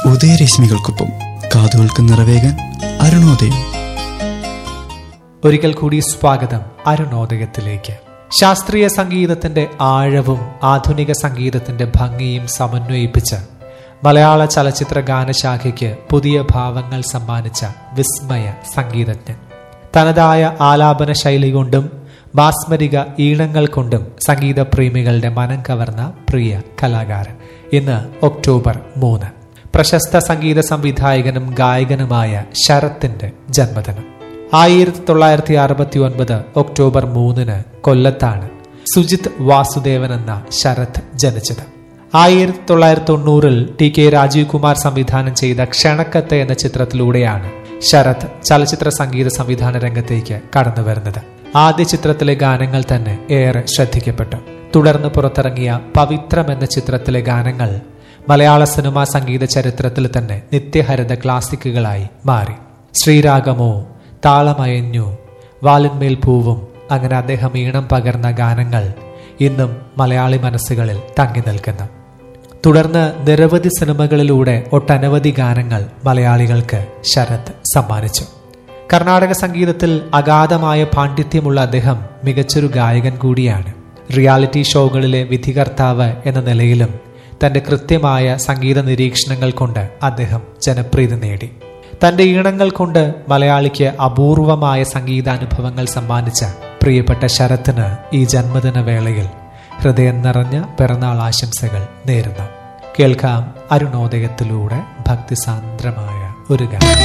ഉദയരശ്മികൾക്കൊപ്പം കാതുകൾക്ക് നിറവേകാൻ അരുണോദയം ഒരിക്കൽ കൂടി സ്വാഗതം അരുണോദയത്തിലേക്ക് ശാസ്ത്രീയ സംഗീതത്തിന്റെ ആഴവും ആധുനിക സംഗീതത്തിന്റെ ഭംഗിയും സമന്വയിപ്പിച്ച് മലയാള ചലച്ചിത്ര ഗാനശാഖയ്ക്ക് പുതിയ ഭാവങ്ങൾ സമ്മാനിച്ച വിസ്മയ സംഗീതജ്ഞൻ തനതായ ആലാപന ശൈലി കൊണ്ടും മാസ്മരിക ഈണങ്ങൾ കൊണ്ടും സംഗീത പ്രേമികളുടെ മനം കവർന്ന പ്രിയ കലാകാരൻ ഇന്ന് ഒക്ടോബർ മൂന്ന് പ്രശസ്ത സംഗീത സംവിധായകനും ഗായകനുമായ ശരത്തിന്റെ ജന്മദിനം ആയിരത്തി തൊള്ളായിരത്തി അറുപത്തി ഒൻപത് ഒക്ടോബർ മൂന്നിന് കൊല്ലത്താണ് സുജിത് വാസുദേവൻ എന്ന ശരത് ജനിച്ചത് ആയിരത്തി തൊള്ളായിരത്തി തൊണ്ണൂറിൽ ടി കെ രാജീവ് കുമാർ സംവിധാനം ചെയ്ത ക്ഷണക്കത്ത് എന്ന ചിത്രത്തിലൂടെയാണ് ശരത് ചലച്ചിത്ര സംഗീത സംവിധാന രംഗത്തേക്ക് കടന്നു വരുന്നത് ആദ്യ ചിത്രത്തിലെ ഗാനങ്ങൾ തന്നെ ഏറെ ശ്രദ്ധിക്കപ്പെട്ടു തുടർന്ന് പുറത്തിറങ്ങിയ പവിത്രം എന്ന ചിത്രത്തിലെ ഗാനങ്ങൾ മലയാള സിനിമാ സംഗീത ചരിത്രത്തിൽ തന്നെ നിത്യഹരിത ക്ലാസിക്കുകളായി മാറി ശ്രീരാഗമോ താളമയഞ്ഞു വാലിന്മേൽ പൂവും അങ്ങനെ അദ്ദേഹം ഈണം പകർന്ന ഗാനങ്ങൾ ഇന്നും മലയാളി മനസ്സുകളിൽ തങ്ങി നിൽക്കുന്നു തുടർന്ന് നിരവധി സിനിമകളിലൂടെ ഒട്ടനവധി ഗാനങ്ങൾ മലയാളികൾക്ക് ശരത് സമ്മാനിച്ചു കർണാടക സംഗീതത്തിൽ അഗാധമായ പാണ്ഡിത്യമുള്ള അദ്ദേഹം മികച്ചൊരു ഗായകൻ കൂടിയാണ് റിയാലിറ്റി ഷോകളിലെ വിധികർത്താവ് എന്ന നിലയിലും തന്റെ കൃത്യമായ സംഗീത നിരീക്ഷണങ്ങൾ കൊണ്ട് അദ്ദേഹം ജനപ്രീതി നേടി തന്റെ ഈണങ്ങൾ കൊണ്ട് മലയാളിക്ക് അപൂർവമായ സംഗീതാനുഭവങ്ങൾ സമ്മാനിച്ച പ്രിയപ്പെട്ട ശരത്തിന് ഈ ജന്മദിന വേളയിൽ ഹൃദയം നിറഞ്ഞ പിറന്നാൾ ആശംസകൾ നേരുന്നു കേൾക്കാം അരുണോദയത്തിലൂടെ ഭക്തിസാന്ദ്രമായ ഒരു ഗാനം